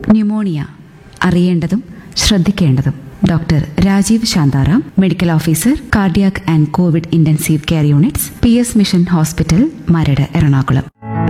pneumonia അറിയേണ്ടതും ശ്രദ്ധിക്കേണ്ടതും doctor Rajeev Shantaram medical officer cardiac and covid intensive care units P S mission hospital Maradu Ernakulam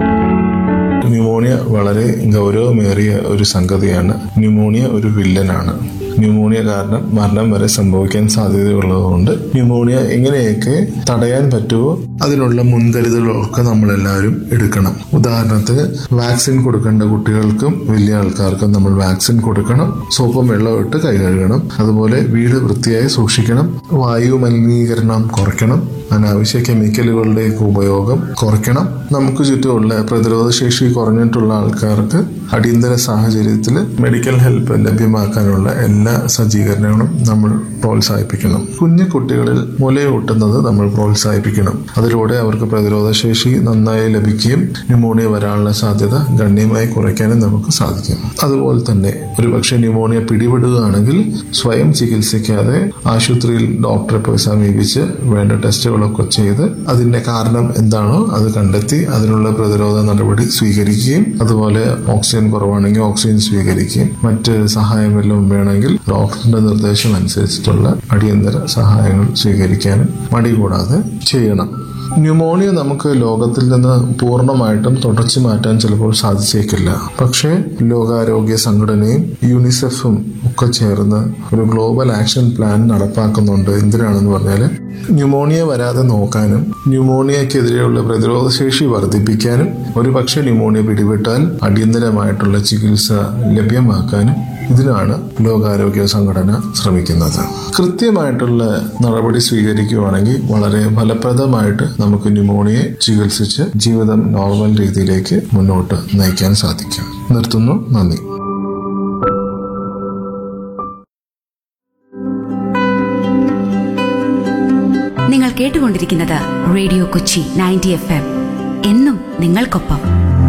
pneumonia വളരെ ഗൗരവമേറിയ ഒരു സംഗതിയാണ് ന്യൂമോണിയ ഒരു വില്ലനാണ് ന്യൂമോണിയ കാരണം മരണം വരെ സംഭവിക്കാൻ സാധ്യതയുള്ളതുകൊണ്ട് ന്യൂമോണിയ എങ്ങനെയൊക്കെ തടയാൻ പറ്റുമോ അതിനുള്ള മുൻകരുതലുകളൊക്കെ നമ്മളെല്ലാവരും എടുക്കണം ഉദാഹരണത്തിന് വാക്സിൻ കൊടുക്കേണ്ട കുട്ടികൾക്കും വലിയ ആൾക്കാർക്കും നമ്മൾ വാക്സിൻ കൊടുക്കണം സോപ്പും വെള്ളവും ഇട്ട് കൈ കഴുകണം അതുപോലെ വീട് വൃത്തിയായി സൂക്ഷിക്കണം വായു മലിനീകരണം കുറയ്ക്കണം അനാവശ്യ കെമിക്കലുകളുടെ ഉപയോഗം കുറയ്ക്കണം നമുക്ക് ചുറ്റുമുള്ള പ്രതിരോധശേഷി കുറഞ്ഞിട്ടുള്ള ആൾക്കാർക്ക് അടിയന്തര സാഹചര്യത്തിൽ മെഡിക്കൽ ഹെൽപ്പ് ലഭ്യമാക്കാനുള്ള എല്ലാ സജ്ജീകരണങ്ങളും നമ്മൾ പ്രോത്സാഹിപ്പിക്കണം കുഞ്ഞു കുട്ടികളിൽ മുലയൂട്ടുന്നത് നമ്മൾ പ്രോത്സാഹിപ്പിക്കണം അതിലൂടെ അവർക്ക് പ്രതിരോധശേഷി നന്നായി ലഭിക്കുകയും ന്യൂമോണിയ വരാനുള്ള സാധ്യത ഗണ്യമായി കുറയ്ക്കാനും നമുക്ക് സാധിക്കും അതുപോലെ തന്നെ ഒരുപക്ഷെ ന്യൂമോണിയ പിടിപെടുകയാണെങ്കിൽ സ്വയം ചികിത്സിക്കാതെ ആശുപത്രിയിൽ ഡോക്ടറെ പോയി സമീപിച്ച് വേണ്ട ടെസ്റ്റുകളൊക്കെ ചെയ്ത് അതിന്റെ കാരണം എന്താണോ അത് കണ്ടെത്തി അതിനുള്ള പ്രതിരോധ നടപടി സ്വീകരിക്കുകയും അതുപോലെ ഓക്സിജൻ കുറവാണെങ്കിൽ ഓക്സിജൻ സ്വീകരിക്കുകയും മറ്റ് സഹായം വല്ലതും വേണമെങ്കിൽ ഡോക്ടറിന്റെ നിർദ്ദേശം അനുസരിച്ചിട്ടുള്ള അടിയന്തര സഹായങ്ങൾ സ്വീകരിക്കാനും മടി കൂടാതെ ചെയ്യണം ന്യൂമോണിയ നമുക്ക് ലോകത്തിൽ നിന്ന് പൂർണ്ണമായിട്ടും തുടച്ചു മാറ്റാൻ ചിലപ്പോൾ സാധിച്ചേക്കില്ല പക്ഷേ ലോകാരോഗ്യ സംഘടനയും യൂണിസെഫും ഒക്കെ ചേർന്ന് ഒരു ഗ്ലോബൽ ആക്ഷൻ പ്ലാൻ നടപ്പാക്കുന്നുണ്ട് എന്തിനാണെന്ന് പറഞ്ഞാൽ ന്യൂമോണിയ വരാതെ നോക്കാനും ന്യൂമോണിയക്കെതിരെയുള്ള പ്രതിരോധശേഷി വർദ്ധിപ്പിക്കാനും ഒരു പക്ഷേ ന്യൂമോണിയ പിടിപെട്ടാൽ അടിയന്തരമായിട്ടുള്ള ചികിത്സ ലഭ്യമാക്കാനും ഇതിനാണ് ലോകാരോഗ്യ സംഘടന ശ്രമിക്കുന്നത് കൃത്യമായിട്ടുള്ള നടപടി സ്വീകരിക്കുകയാണെങ്കിൽ വളരെ ഫലപ്രദമായിട്ട് നമുക്ക് ന്യൂമോണിയെ ചികിത്സിച്ച് ജീവിതം നോർമൽ രീതിയിലേക്ക് മുന്നോട്ട് നയിക്കാൻ സാധിക്കും നിർത്തുന്നു നന്ദി നിങ്ങൾ കേട്ടുകൊണ്ടിരിക്കുന്നത് radio Kochi ninety F M എന്നും നിങ്ങൾക്കൊപ്പം